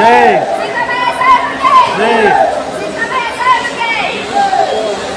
ಜೈ ಸಿದ್ದರಾಮಯ್ಯ ಸಾಹೇಬ್ರಿಗೆ ಜೈ ಸಿದ್ದರಾಮಯ್ಯ ಸಾಹೇಬ್ರಿಗೆ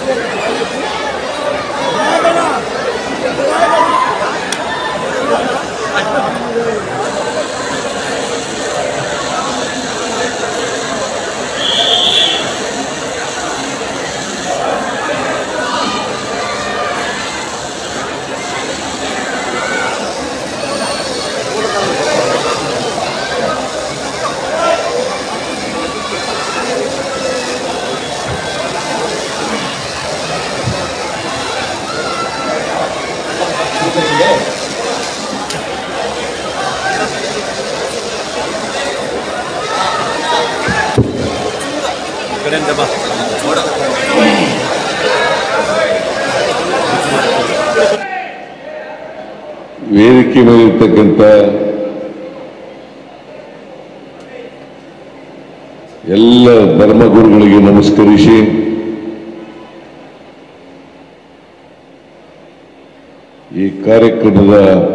ಕಡೆಯಿಂದ ಬಾ ವೇದಿಕೆ ಮೇಲಿರ್ತಕ್ಕಂಥ ಎಲ್ಲ ಧರ್ಮಗುರುಗಳಿಗೆ ನಮಸ್ಕರಿಸಿ ಈ ಕಾರ್ಯಕ್ರಮದ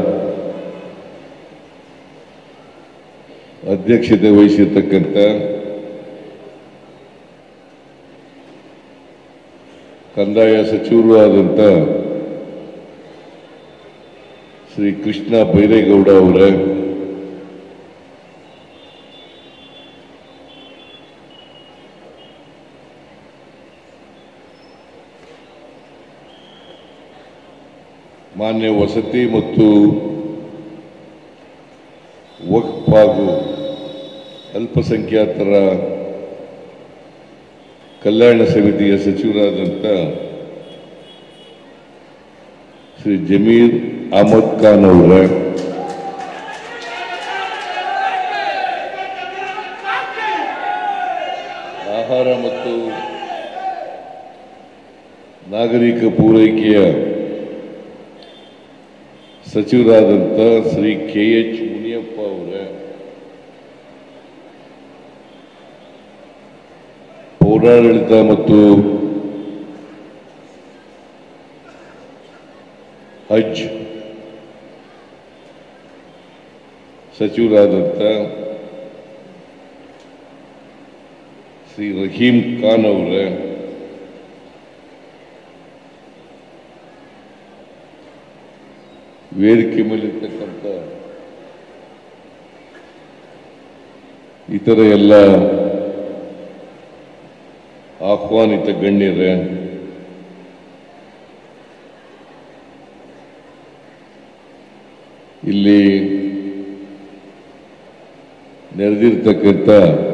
ಅಧ್ಯಕ್ಷತೆ ವಹಿಸಿರ್ತಕ್ಕಂಥ ಕಂದಾಯ ಸಚಿವರು ಆದಂಥ ಶ್ರೀ ಕೃಷ್ಣ ಬೈರೇಗೌಡ ಅವರ ಮಾನ್ಯ ವಸತಿ ಮತ್ತು ವಕ್ಫ್ ಹಾಗೂ ಅಲ್ಪಸಂಖ್ಯಾತರ ಕಲ್ಯಾಣ ಸಮಿತಿಯ ಸಚಿವರಾದಂಥ ಶ್ರೀ ಜಮೀರ್ ಅಹಮದ್ ಖಾನ್ ಅವರ ಆಹಾರ ಮತ್ತು ನಾಗರಿಕ ಪೂರೈಕೆಯ ಸಚಿವರಾದಂಥ ಶ್ರೀ ಕೆ ಎಚ್ ಮುನಿಯಪ್ಪ ಅವರ ಪೌರಾಡಳಿತ ಮತ್ತು ಹಜ್ ಸಚಿವರಾದಂಥ ಶ್ರೀ ರಹೀಂ ಖಾನ್ ಅವರ ವೇದಿಕೆ ಮೇಲಿರ್ತಕ್ಕಂಥ ಇತರ ಎಲ್ಲ ಆಹ್ವಾನಿತ ಗಣ್ಯರೇ ಇಲ್ಲಿ ನೆರೆದಿರ್ತಕ್ಕಂಥ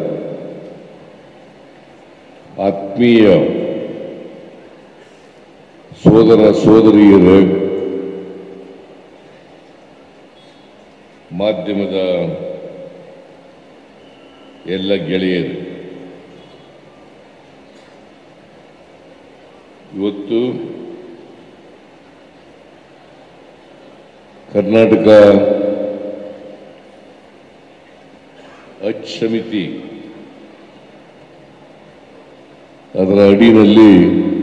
ಆತ್ಮೀಯ ಸೋದರ ಸೋದರಿಯರು ಮಾಧ್ಯಮದ ಎಲ್ಲ ಗೆಳೆಯರು ಇವತ್ತು ಕರ್ನಾಟಕ ಹಜ್ ಸಮಿತಿ ಅದರ ಅಡಿನಲ್ಲಿ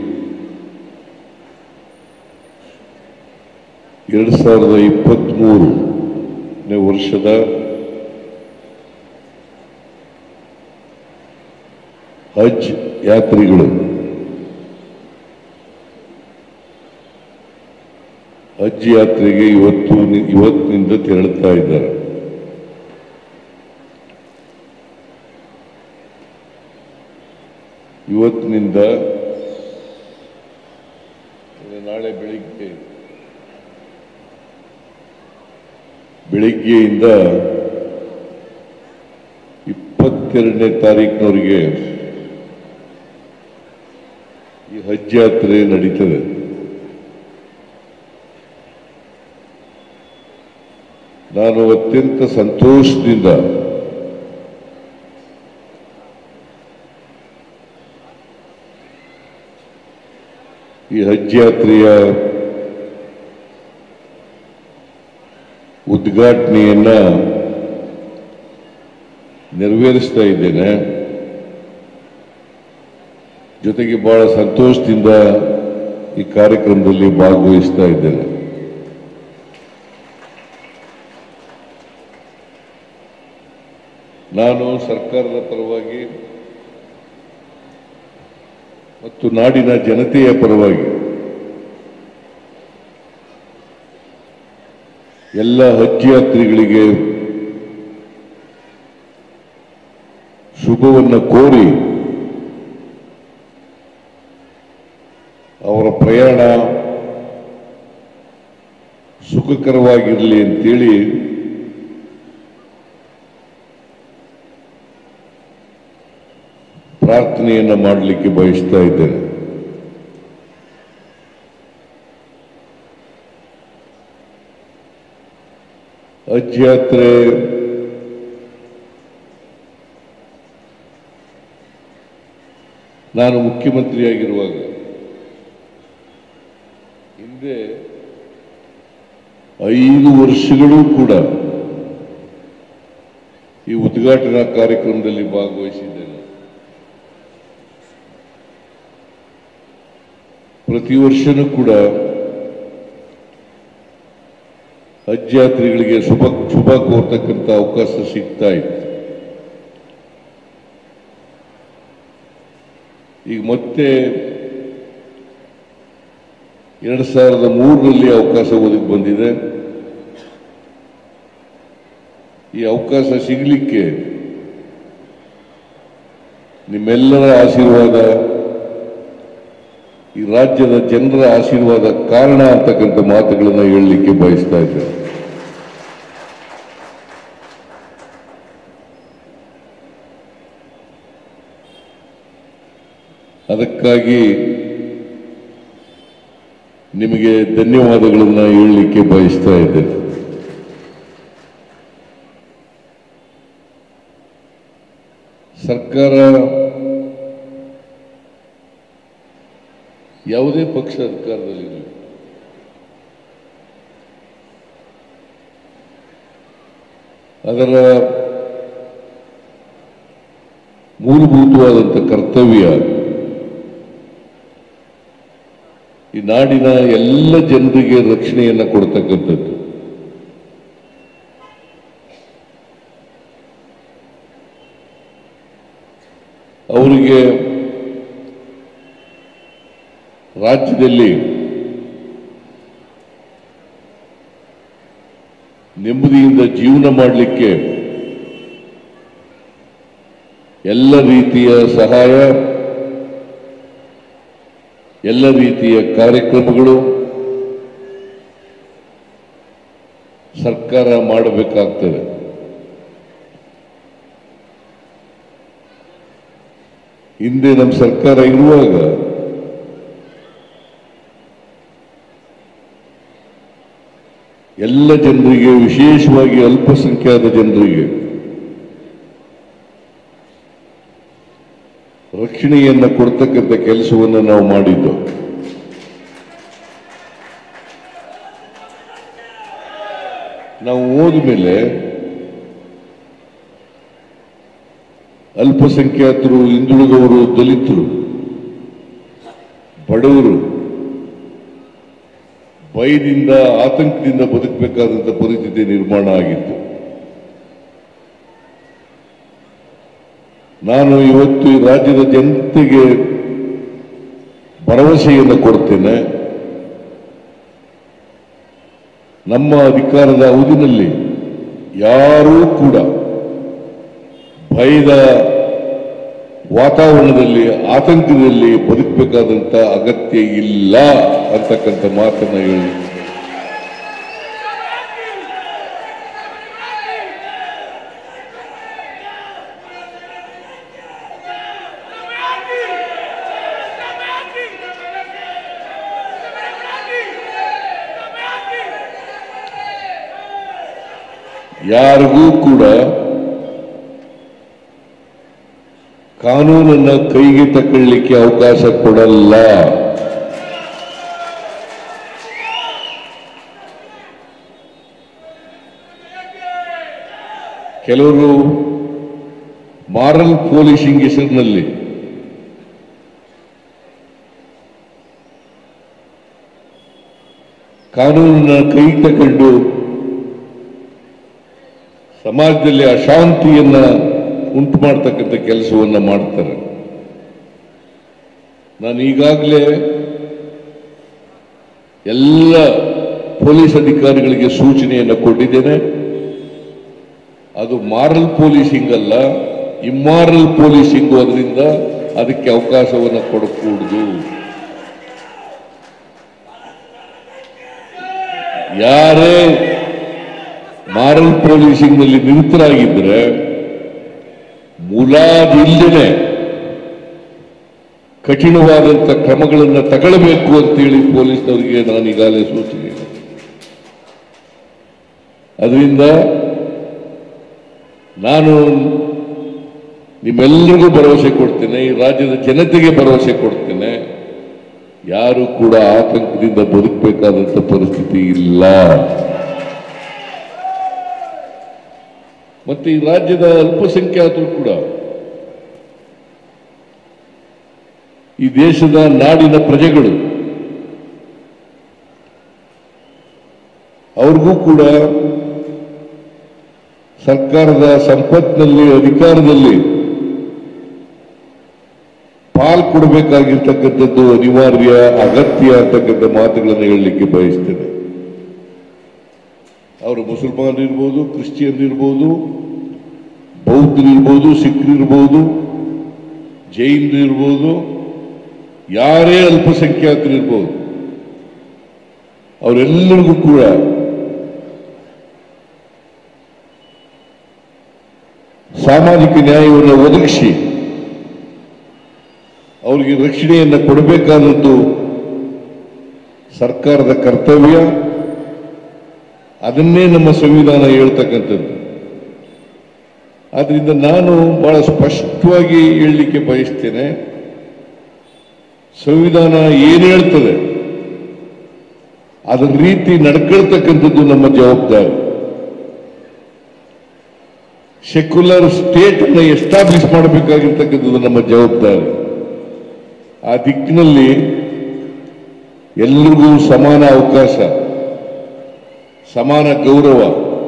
ಎರಡು ಸಾವಿರದ ಇಪ್ಪತ್ತ್ಮೂರನೇ ವರ್ಷದ ಹಜ್ ಯಾತ್ರಿಗಳು ಹಜ್ ಯಾತ್ರೆಗೆ ಇವತ್ತು ಇವತ್ತಿನಿಂದ ತೆರಳುತ್ತಾ ಇದ್ದಾರೆ ಇವತ್ತಿನಿಂದ ಇನ್ನು ನಾಳೆ ಬೆಳಿಗ್ಗೆ ಬೆಳಿಗ್ಗೆಯಿಂದ ಇಪ್ಪತ್ತೆರಡನೇ ತಾರೀಕಿನವರೆಗೆ ಈ ಹಜ್ ಯಾತ್ರೆ ನಡೀತದೆ ನಾನು ಅತ್ಯಂತ ಸಂತೋಷದಿಂದ ಈ ಹಜ್ ಯಾತ್ರೆಯ ಉದ್ಘಾಟನೆಯನ್ನ ನೆರವೇರಿಸ್ತಾ ಇದ್ದೇನೆ ಜೊತೆಗೆ ಬಹಳ ಸಂತೋಷದಿಂದ ಈ ಕಾರ್ಯಕ್ರಮದಲ್ಲಿ ಭಾಗವಹಿಸ್ತಾ ಇದ್ದೇನೆ ನಾನು ಸರ್ಕಾರದ ಪರವಾಗಿ ಮತ್ತು ನಾಡಿನ ಜನತೆಯ ಪರವಾಗಿ ಎಲ್ಲ ಹಜ್ ಯಾತ್ರಿಗಳಿಗೆ ಶುಭವನ್ನು ಕೋರಿ ಅವರ ಪ್ರಯಾಣ ಸುಖಕರವಾಗಿರಲಿ ಅಂತೇಳಿ ಪ್ರಾರ್ಥನೆಯನ್ನು ಮಾಡಲಿಕ್ಕೆ ಬಯಸ್ತಾ ಇದ್ದೇನೆ ಹಜ್ ಯಾತ್ರೆ ನಾನು ಮುಖ್ಯಮಂತ್ರಿಯಾಗಿರುವಾಗ ಹಿಂದೆ ಐದು ವರ್ಷಗಳೂ ಕೂಡ ಈ ಉದ್ಘಾಟನಾ ಕಾರ್ಯಕ್ರಮದಲ್ಲಿ ಭಾಗವಹಿಸಿದ್ದೇನೆ ಪ್ರತಿ ವರ್ಷನೂ ಕೂಡ ಹಜ್ ಯಾತ್ರಿಗಳಿಗೆ ಶುಭ ಶುಭ ಕೋರ್ತಕ್ಕಂಥ ಅವಕಾಶ ಸಿಗ್ತಾ ಇತ್ತು ಈಗ ಮತ್ತೆ ಎರಡು ಸಾವಿರದ ಮೂರರಲ್ಲಿ ಅವಕಾಶ ಒದಗಿ ಬಂದಿದೆ ಈ ಅವಕಾಶ ಸಿಗಲಿಕ್ಕೆ ನಿಮ್ಮೆಲ್ಲರ ಆಶೀರ್ವಾದ ಈ ರಾಜ್ಯದ ಜನರ ಆಶೀರ್ವಾದ ಕಾರಣ ಅಂತಕ್ಕಂಥ ಮಾತುಗಳನ್ನು ಹೇಳಲಿಕ್ಕೆ ಬಯಸ್ತಾ ಇದ್ದೇನೆ ಅದಕ್ಕಾಗಿ ನಿಮಗೆ ಧನ್ಯವಾದಗಳನ್ನು ಹೇಳಲಿಕ್ಕೆ ಬಯಸ್ತಾ ಇದ್ದೇನೆ ಸರ್ಕಾರ ಯಾವುದೇ ಪಕ್ಷ ಅಧಿಕಾರದಲ್ಲಿರಲಿ ಅದರ ಮೂಲಭೂತವಾದಂಥ ಕರ್ತವ್ಯ ಈ ನಾಡಿನ ಎಲ್ಲ ಜನರಿಗೆ ರಕ್ಷಣೆಯನ್ನು ಕೊಡ್ತಕ್ಕಂಥದ್ದು ಅವರಿಗೆ ರಾಜ್ಯದಲ್ಲಿ ನೆಮ್ಮದಿಯಿಂದ ಜೀವನ ಮಾಡಲಿಕ್ಕೆ ಎಲ್ಲ ರೀತಿಯ ಸಹಾಯ ಎಲ್ಲ ರೀತಿಯ ಕಾರ್ಯಕ್ರಮಗಳು ಸರ್ಕಾರ ಮಾಡಬೇಕಾಗ್ತದೆ ಹಿಂದೆ ನಮ್ಮ ಸರ್ಕಾರ ಇರುವಾಗ ಎಲ್ಲ ಜನರಿಗೆ ವಿಶೇಷವಾಗಿ ಅಲ್ಪಸಂಖ್ಯಾತ ಜನರಿಗೆ ರಕ್ಷಣೆಯನ್ನು ಕೊಡ್ತಕ್ಕಂಥ ಕೆಲಸವನ್ನು ನಾವು ಮಾಡಿದ್ದು ನಾವು ಹೋದ್ಮೇಲೆ ಅಲ್ಪಸಂಖ್ಯಾತರು ಹಿಂದುಳಿದವರು ದಲಿತರು ಬಡವರು ಭಯದಿಂದ ಆತಂಕದಿಂದ ಬದುಕಬೇಕಾದಂಥ ಪರಿಸ್ಥಿತಿ ನಿರ್ಮಾಣ ಆಗಿತ್ತು ನಾನು ಇವತ್ತು ಈ ರಾಜ್ಯದ ಜನತೆಗೆ ಭರವಸೆಯನ್ನು ಕೊಡ್ತೇನೆ ನಮ್ಮ ಅಧಿಕಾರದ ಅವಧಿನಲ್ಲಿ ಯಾರೂ ಕೂಡ ಭಯದ ವಾತಾವರಣದಲ್ಲಿ ಆತಂಕದಲ್ಲಿ ಬದುಕಬೇಕಾದಂತ ಅಗತ್ಯ ಇಲ್ಲ ಅಂತಕ್ಕಂಥ ಮಾತನ್ನ ಹೇಳಿ ಯಾರಿಗೂ ಕೂಡ ಕಾನೂನನ್ನ ಕೈಗೆ ತಕೊಳ್ಳಿಕ್ಕೆ ಅವಕಾಶ ಕೊಡಲ್ಲ ಕೆಲವರು ಮಾರಲ್ ಪೊಲೀಸಿಂಗ್ ಹೆಸರಿನಲ್ಲಿ ಕಾನೂನನ್ನ ಕೈ ತಕೊಂಡು ಸಮಾಜದಲ್ಲಿ ಅಶಾಂತಿಯನ್ನ ಉಂಟು ಮಾಡ್ತಕ್ಕಂಥ ಕೆಲಸವನ್ನ ಮಾಡ್ತಾರೆ ನಾನು ಈಗಾಗಲೇ ಎಲ್ಲ ಪೊಲೀಸ್ ಅಧಿಕಾರಿಗಳಿಗೆ ಸೂಚನೆಯನ್ನು ಕೊಟ್ಟಿದ್ದೇನೆ ಅದು ಮಾರಲ್ ಪೊಲೀಸಿಂಗ್ ಅಲ್ಲ ಇಮ್ಮಾರಲ್ ಪೊಲೀಸಿಂಗು ಅದರಿಂದ ಅದಕ್ಕೆ ಅವಕಾಶವನ್ನು ಕೊಡಕೂಡದು ಯಾರೇ ಮಾರಲ್ ಪೊಲೀಸಿಂಗ್ ನಲ್ಲಿ ನಿರತರಾಗಿದ್ರೆ ಮುಲಾಜಿಲ್ಲದೆ ಕಠಿಣವಾದಂಥ ಕ್ರಮಗಳನ್ನು ತಗೊಳ್ಬೇಕು ಅಂತೇಳಿ ಪೊಲೀಸ್ನವರಿಗೆ ನಾನು ಈಗಾಗಲೇ ಸೂಚನೆ ಅದರಿಂದ ನಾನು ನಿಮ್ಮೆಲ್ಲರಿಗೂ ಭರವಸೆ ಕೊಡ್ತೇನೆ ಈ ರಾಜ್ಯದ ಜನತೆಗೆ ಭರವಸೆ ಕೊಡ್ತೇನೆ ಯಾರು ಕೂಡ ಆತಂಕದಿಂದ ಬದುಕಬೇಕಾದಂಥ ಪರಿಸ್ಥಿತಿ ಇಲ್ಲ ಮತ್ತೆ ಈ ರಾಜ್ಯದ ಅಲ್ಪಸಂಖ್ಯಾತರು ಕೂಡ ಈ ದೇಶದ ನಾಡಿನ ಪ್ರಜೆಗಳು ಅವ್ರಿಗೂ ಕೂಡ ಸರ್ಕಾರದ ಸಂಪತ್ತಿನಲ್ಲಿ ಅಧಿಕಾರದಲ್ಲಿ ಪಾಲ್ ಕೊಡಬೇಕಾಗಿರ್ತಕ್ಕಂಥದ್ದು ಅನಿವಾರ್ಯ ಅಗತ್ಯ ಅಂತಕ್ಕಂಥ ಮಾತುಗಳನ್ನು ಹೇಳಲಿಕ್ಕೆ ಬಯಸ್ತೇನೆ ಅವರು ಮುಸಲ್ಮಾನರು ಇರ್ಬೋದು ಕ್ರಿಶ್ಚಿಯನ್ ಇರ್ಬೋದು ಬೌದ್ಧರಿರ್ಬೋದು ಸಿಖ್ರಿರ್ಬೋದು ಜೈನರು ಇರ್ಬೋದು ಯಾರೇ ಅಲ್ಪಸಂಖ್ಯಾತರಿರ್ಬೋದು ಅವರೆಲ್ಲರಿಗೂ ಕೂಡ ಸಾಮಾಜಿಕ ನ್ಯಾಯವನ್ನು ಒದಗಿಸಿ ಅವರಿಗೆ ರಕ್ಷಣೆಯನ್ನು ಕೊಡಬೇಕಾದದ್ದು ಸರ್ಕಾರದ ಕರ್ತವ್ಯ ಅದನ್ನೇ ನಮ್ಮ ಸಂವಿಧಾನ ಹೇಳ್ತಕ್ಕಂಥದ್ದು ಆದ್ರಿಂದ ನಾನು ಬಹಳ ಸ್ಪಷ್ಟವಾಗಿ ಹೇಳಲಿಕ್ಕೆ ಬಯಸ್ತೇನೆ ಸಂವಿಧಾನ ಏನು ಹೇಳ್ತದೆ ಅದರ ರೀತಿ ನಡ್ಕೊಳ್ತಕ್ಕಂಥದ್ದು ನಮ್ಮ ಜವಾಬ್ದಾರಿ ಸೆಕ್ಯುಲರ್ ಸ್ಟೇಟ್ ಅನ್ನು ಎಸ್ಟಾಬ್ಲಿಷ್ ಮಾಡಬೇಕಾಗಿರ್ತಕ್ಕಂಥದ್ದು ನಮ್ಮ ಜವಾಬ್ದಾರಿ ಆ ದಿಕ್ಕಿನಲ್ಲಿ ಎಲ್ರಿಗೂ ಸಮಾನ ಅವಕಾಶ ಸಮಾನ ಗೌರವ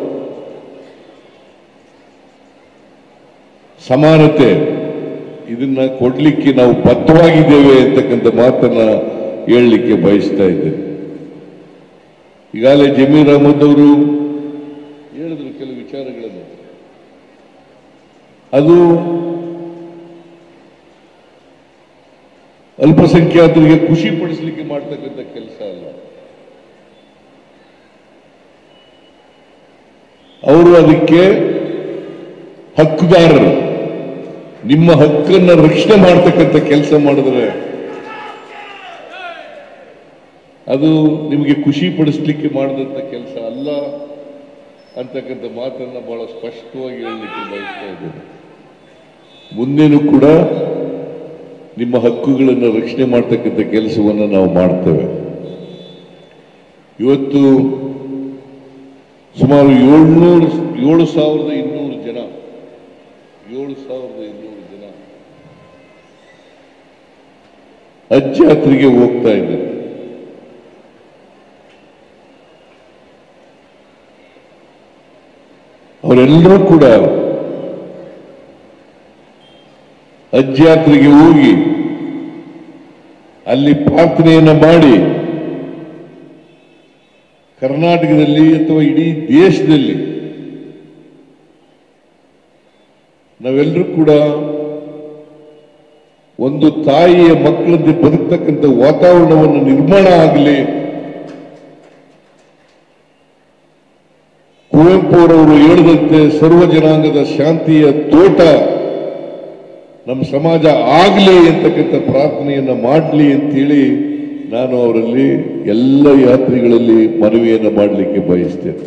ಸಮಾನತೆ ಇದನ್ನ ಕೊಡ್ಲಿಕ್ಕೆ ನಾವು ಬದ್ಧವಾಗಿದ್ದೇವೆ ಅಂತಕ್ಕಂಥ ಮಾತನ್ನ ಹೇಳಲಿಕ್ಕೆ ಬಯಸ್ತಾ ಇದ್ದೇನೆ ಈಗಾಗಲೇ ಜಮೀರ್ ಅಹಮದ್ ಅವರು ಹೇಳಿದ್ರು ಕೆಲವು ವಿಚಾರಗಳನ್ನು ಅದು ಅಲ್ಪಸಂಖ್ಯಾತರಿಗೆ ಖುಷಿ ಪಡಿಸಲಿಕ್ಕೆ ಮಾಡ್ತಕ್ಕಂಥ ಕೆಲಸ ಅಲ್ಲ ಅವರು ಅದಕ್ಕೆ ಹಕ್ಕುದಾರರು ನಿಮ್ಮ ಹಕ್ಕನ್ನು ರಕ್ಷಣೆ ಮಾಡ್ತಕ್ಕಂಥ ಕೆಲಸ ಮಾಡಿದ್ರೆ ಅದು ನಿಮಗೆ ಖುಷಿ ಪಡಿಸ್ಲಿಕ್ಕೆ ಮಾಡಿದಂಥ ಕೆಲಸ ಅಲ್ಲ ಅಂತಕ್ಕಂಥ ಮಾತನ್ನ ಬಹಳ ಸ್ಪಷ್ಟವಾಗಿ ಹೇಳಲಿಕ್ಕೆ ಬಯಸ್ತಾ ಇದ್ದೇನೆ ಮುಂದೇನು ಕೂಡ ನಿಮ್ಮ ಹಕ್ಕುಗಳನ್ನು ರಕ್ಷಣೆ ಮಾಡ್ತಕ್ಕಂಥ ಕೆಲಸವನ್ನು ನಾವು ಮಾಡ್ತೇವೆ ಇವತ್ತು ಸುಮಾರು ಏಳ್ನೂರು ಏಳು ಸಾವಿರದ ಇನ್ನೂರು ಜನ ಏಳು ಸಾವಿರದ ಇನ್ನೂರು ಜನ ಹಜ್ ಯಾತ್ರೆಗೆ ಹೋಗ್ತಾ ಇದ್ದಾರೆ ಅವರೆಲ್ಲರೂ ಕೂಡ ಹಜ್ ಯಾತ್ರೆಗೆ ಹೋಗಿ ಅಲ್ಲಿ ಪ್ರಾರ್ಥನೆಯನ್ನ ಮಾಡಿ ಕರ್ನಾಟಕದಲ್ಲಿ ಅಥವಾ ಇಡೀ ದೇಶದಲ್ಲಿ ನಾವೆಲ್ಲರೂ ಕೂಡ ಒಂದು ತಾಯಿಯ ಮಕ್ಕಳಂತೆ ಬದುಕ್ತಕ್ಕಂಥ ವಾತಾವರಣವನ್ನು ನಿರ್ಮಾಣ ಆಗಲಿ ಕುವೆಂಪು ಅವರವರು ಹೇಳಿದಂತೆ ಸರ್ವ ಜನಾಂಗದ ಶಾಂತಿಯ ತೋಟ ನಮ್ಮ ಸಮಾಜ ಆಗಲಿ ಅಂತಕ್ಕಂಥ ಪ್ರಾರ್ಥನೆಯನ್ನ ಮಾಡಲಿ ಅಂತೇಳಿ ನಾನು ಅವರಲ್ಲಿ ಎಲ್ಲ ಯಾತ್ರಿಗಳಲ್ಲಿ ಮನವಿಯನ್ನು ಮಾಡಲಿಕ್ಕೆ ಬಯಸ್ತೇನೆ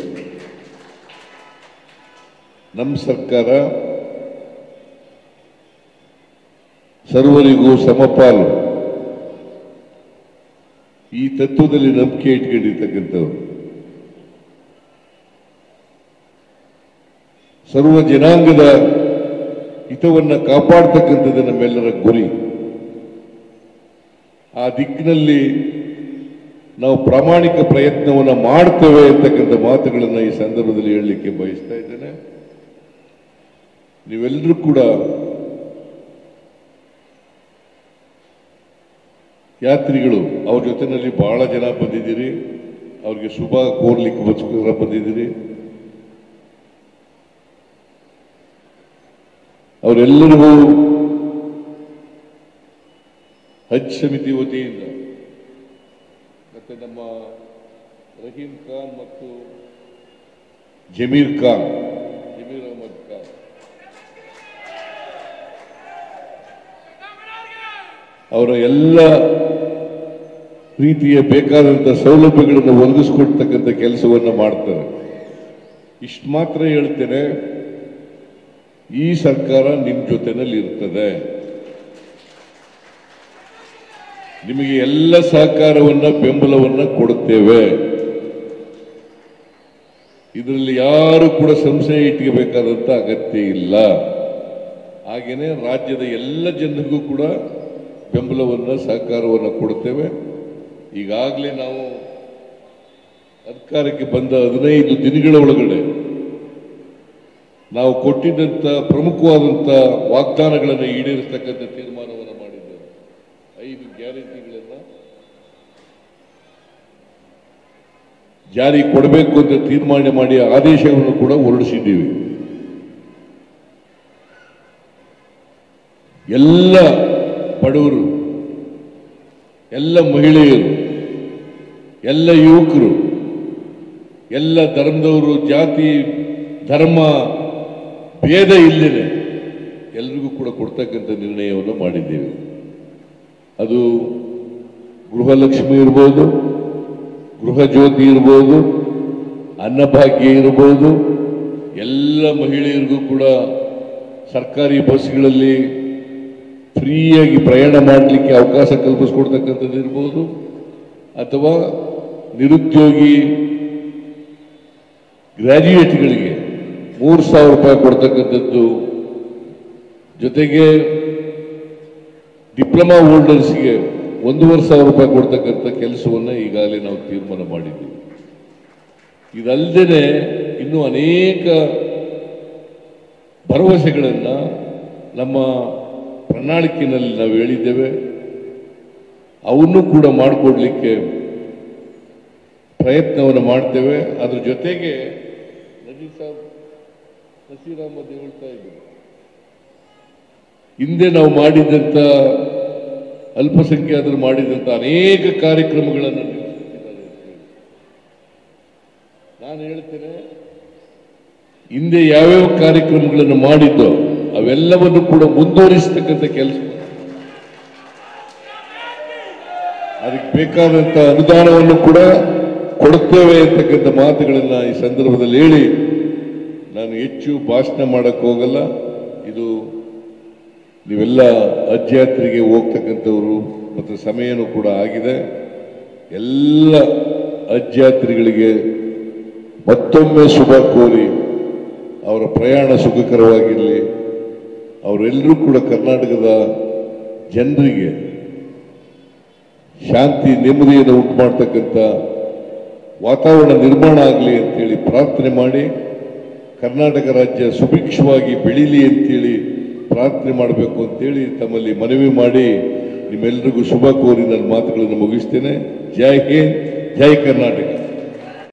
ನಮ್ಮ ಸರ್ಕಾರ ಸರ್ವರಿಗೂ ಸಮಪಾಲು ಈ ತತ್ವದಲ್ಲಿ ನಂಬಿಕೆ ಇಟ್ಕೊಂಡಿರ್ತಕ್ಕಂಥವ್ರು ಸರ್ವ ಜನಾಂಗದ ಹಿತವನ್ನ ಕಾಪಾಡ್ತಕ್ಕಂಥದ್ದು ನಮ್ಮೆಲ್ಲರ ಗುರಿ ಆ ದಿಕ್ಕಿನಲ್ಲಿ ನಾವು ಪ್ರಾಮಾಣಿಕ ಪ್ರಯತ್ನವನ್ನು ಮಾಡ್ತೇವೆ ಅಂತಕ್ಕಂಥ ಮಾತುಗಳನ್ನು ಈ ಸಂದರ್ಭದಲ್ಲಿ ಹೇಳಲಿಕ್ಕೆ ಬಯಸ್ತಾ ಇದ್ದೇನೆ ನೀವೆಲ್ಲರೂ ಕೂಡ ಯಾತ್ರಿಗಳು ಅವ್ರ ಜೊತೆನಲ್ಲಿ ಬಹಳ ಜನ ಬಂದಿದ್ದೀರಿ ಅವ್ರಿಗೆ ಶುಭ ಕೋರ್ಲಿಕ್ಕೋಸ್ಕರ ಬಂದಿದ್ದೀರಿ ಅವರೆಲ್ಲರಿಗೂ ಹಜ್ ಸಮಿತಿ ವತಿಯಿಂದ ಮತ್ತೆ ನಮ್ಮ ರಹೀಂ ಖಾನ್ ಮತ್ತು ಜಮೀರ್ ಖಾನ್ ಜಮೀರ್ ಅಹಮದ್ ಖಾನ್ ಅವರ ಎಲ್ಲ ರೀತಿಯ ಬೇಕಾದಂಥ ಸೌಲಭ್ಯಗಳನ್ನು ಒದಗಿಸ್ಕೊಡ್ತಕ್ಕಂಥ ಕೆಲಸವನ್ನು ಮಾಡ್ತಾರೆ ಇಷ್ಟು ಮಾತ್ರ ಹೇಳ್ತೇನೆ ಈ ಸರ್ಕಾರ ನಿಮ್ಮ ಜೊತೆನಲ್ಲಿ ಇರ್ತದೆ ನಿಮಗೆ ಎಲ್ಲ ಸಹಕಾರವನ್ನ ಬೆಂಬಲವನ್ನ ಕೊಡುತ್ತೇವೆ ಇದರಲ್ಲಿ ಯಾರು ಕೂಡ ಸಂಶಯ ಇಟ್ಕೋಬೇಕಾದಂತ ಅಗತ್ಯ ಇಲ್ಲ ಹಾಗೇನೆ ರಾಜ್ಯದ ಎಲ್ಲ ಜನರಿಗೂ ಕೂಡ ಬೆಂಬಲವನ್ನ ಸಹಕಾರವನ್ನ ಕೊಡುತ್ತೇವೆ ಈಗಾಗಲೇ ನಾವು ಅಧಿಕಾರಕ್ಕೆ ಬಂದ ಹದಿನೈದು ದಿನಗಳ ಒಳಗಡೆ ನಾವು ಕೊಟ್ಟಿದ್ದಂಥ ಪ್ರಮುಖವಾದಂಥ ವಾಗ್ದಾನಗಳನ್ನು ಈಡೇರಿಸ್ತಕ್ಕಂಥ ತೀರ್ಮಾನವನ್ನು ಮಾಡಿದ್ದೇವೆ ಐದು ಗ್ಯಾರಂಟಿಗಳನ್ನು ಜಾರಿ ಕೊಡಬೇಕು ಅಂತ ತೀರ್ಮಾನ ಮಾಡಿ ಆದೇಶವನ್ನು ಕೂಡ ಹೊರಡಿಸಿದ್ದೀವಿ ಎಲ್ಲ ಬಡವರು ಎಲ್ಲ ಮಹಿಳೆಯರು ಎಲ್ಲ ಯುವಕರು ಎಲ್ಲ ಧರ್ಮದವರು ಜಾತಿ ಧರ್ಮ ಭೇದ ಇಲ್ಲದೆ ಎಲ್ರಿಗೂ ಕೂಡ ಕೊಡ್ತಕ್ಕಂಥ ನಿರ್ಣಯವನ್ನು ಮಾಡಿದ್ದೇವೆ ಅದು ಗೃಹಲಕ್ಷ್ಮಿ ಇರ್ಬೋದು ಗೃಹ ಜ್ಯೋತಿ ಇರ್ಬೋದು ಅನ್ನಭಾಗ್ಯ ಇರ್ಬೋದು ಎಲ್ಲ ಮಹಿಳೆಯರಿಗೂ ಕೂಡ ಸರ್ಕಾರಿ ಬಸ್ಗಳಲ್ಲಿ ಫ್ರೀಯಾಗಿ ಪ್ರಯಾಣ ಮಾಡಲಿಕ್ಕೆ ಅವಕಾಶ ಕಲ್ಪಿಸ್ಕೊಡ್ತಕ್ಕಂಥದ್ದು ಇರ್ಬೋದು ಅಥವಾ ನಿರುದ್ಯೋಗಿ ಗ್ರ್ಯಾಜುಯೇಟ್ಗಳಿಗೆ ಮೂರು ಸಾವಿರ ರೂಪಾಯಿ ಕೊಡ್ತಕ್ಕಂಥದ್ದು ಜೊತೆಗೆ ಡಿಪ್ಲೊಮಾ ಹೋಲ್ಡರ್ಸ್ಗೆ ಒಂದೂವರೆ ಸಾವಿರ ರೂಪಾಯಿ ಕೊಡ್ತಕ್ಕಂಥ ಕೆಲಸವನ್ನು ಈಗಾಗಲೇ ನಾವು ತೀರ್ಮಾನ ಮಾಡಿದ್ದೀವಿ ಇದಲ್ಲದೆ ಇನ್ನೂ ಅನೇಕ ಭರವಸೆಗಳನ್ನು ನಮ್ಮ ಪ್ರಣಾಳಿಕೆಯಲ್ಲಿ ನಾವು ಹೇಳಿದ್ದೇವೆ ಅವನ್ನು ಕೂಡ ಮಾಡಿಕೊಡ್ಲಿಕ್ಕೆ ಪ್ರಯತ್ನವನ್ನು ಮಾಡ್ತೇವೆ ಅದ್ರ ಜೊತೆಗೆ ನಜೀರ್ ಸಾಬ್ ನಸೀರ್ ಅಹಮದ್ ಹೇಳ್ತಾ ಇದ್ರು ಹಿಂದೆ ನಾವು ಮಾಡಿದಂಥ ಅಲ್ಪಸಂಖ್ಯಾತರು ಮಾಡಿದಂಥ ಅನೇಕ ಕಾರ್ಯಕ್ರಮಗಳನ್ನು ನಿಲ್ಲಿಸುತ್ತಿದ್ದಾರೆ ಅಂತ ಹೇಳಿ. ನಾನು ಹೇಳ್ತೇನೆ ಹಿಂದೆ ಯಾವ್ಯಾವ ಕಾರ್ಯಕ್ರಮಗಳನ್ನು ಮಾಡಿದ್ದೋ ಅವೆಲ್ಲವನ್ನು ಕೂಡ ಮುಂದುವರಿಸತಕ್ಕಂಥ ಕೆಲಸ ಅದಕ್ಕೆ ಬೇಕಾದಂಥ ಅನುದಾನವನ್ನು ಕೂಡ ಕೊಡುತ್ತೇವೆ ಅಂತಕ್ಕಂಥ ಮಾತುಗಳನ್ನು ಈ ಸಂದರ್ಭದಲ್ಲಿ ಹೇಳಿ ನಾನು ಹೆಚ್ಚು ಭಾಷಣ ಮಾಡಕ್ಕೆ ಹೋಗಲ್ಲ ಇದು ನೀವೆಲ್ಲ ಅಜ್ಜಾತ್ರೆಗೆ ಹೋಗ್ತಕ್ಕಂಥವ್ರು ಮತ್ತು ಸಮಯನೂ ಕೂಡ ಆಗಿದೆ ಎಲ್ಲ ಅಜ್ಜಾತ್ರಿಗಳಿಗೆ ಮತ್ತೊಮ್ಮೆ ಶುಭ ಕೋರಿ ಅವರ ಪ್ರಯಾಣ ಸುಖಕರವಾಗಿರಲಿ ಅವರೆಲ್ಲರೂ ಕೂಡ ಕರ್ನಾಟಕದ ಜನರಿಗೆ ಶಾಂತಿ ನೆಮ್ಮದಿಯನ್ನು ಉಂಟು ಮಾಡ್ತಕ್ಕಂಥ ವಾತಾವರಣ ನಿರ್ಮಾಣ ಆಗಲಿ ಅಂತೇಳಿ ಪ್ರಾರ್ಥನೆ ಮಾಡಿ ಕರ್ನಾಟಕ ರಾಜ್ಯ ಸುಭಿಕ್ಷವಾಗಿ ಬೆಳೀಲಿ ಅಂತೇಳಿ ಪ್ರಾರ್ಥನೆ ಮಾಡಬೇಕು ಅಂತೇಳಿ ತಮ್ಮಲ್ಲಿ ಮನವಿ ಮಾಡಿ ನಿಮ್ಮೆಲ್ಲರಿಗೂ ಶುಭ ಕೋರಿ ನನ್ನ ಮಾತುಗಳನ್ನು ಮುಗಿಸ್ತೇನೆ ಜೈ ಹಿಂದ್ ಜೈ ಕರ್ನಾಟಕ